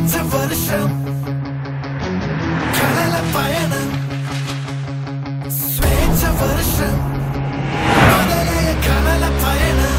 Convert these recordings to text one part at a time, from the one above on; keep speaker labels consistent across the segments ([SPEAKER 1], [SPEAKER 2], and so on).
[SPEAKER 1] స్వేచ్ఛ వర్షం కలల పయనం స్వేచ్ఛ వర్షం మొదలయ్యే కలల పయనం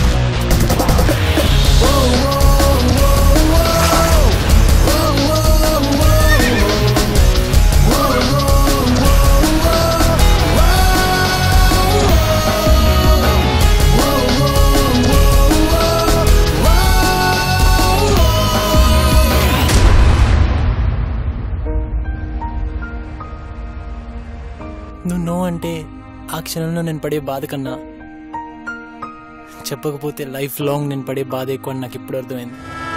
[SPEAKER 2] నువ్వు నో అంటే ఆ క్షణంలో నేను పడే బాధ కన్నా చెప్పకపోతే లైఫ్ లాంగ్ నేను పడే బాధ ఎక్కువ అని నాకు ఇప్పుడు అర్థమైంది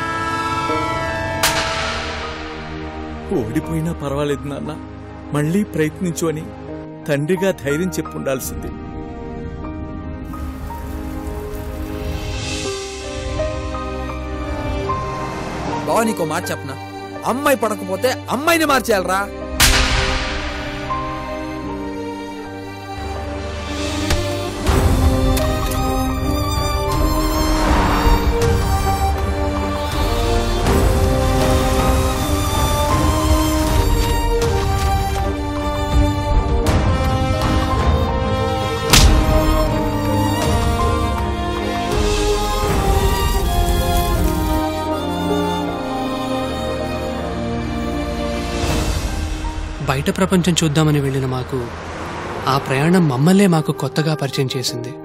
[SPEAKER 3] ఓడిపోయినా పర్వాలేదు నాన్న మళ్ళీ ప్రయత్నించు అని తండ్రిగా ధైర్యం చెప్పుండాల్సింది
[SPEAKER 4] బావ నీకో మాట చెప్పనా అమ్మాయి పడకపోతే అమ్మాయిని మార్చేయాలరా
[SPEAKER 5] బయట ప్రపంచం చూద్దామని వెళ్ళిన మాకు ఆ ప్రయాణం మమ్మల్నే మాకు కొత్తగా పరిచయం చేసింది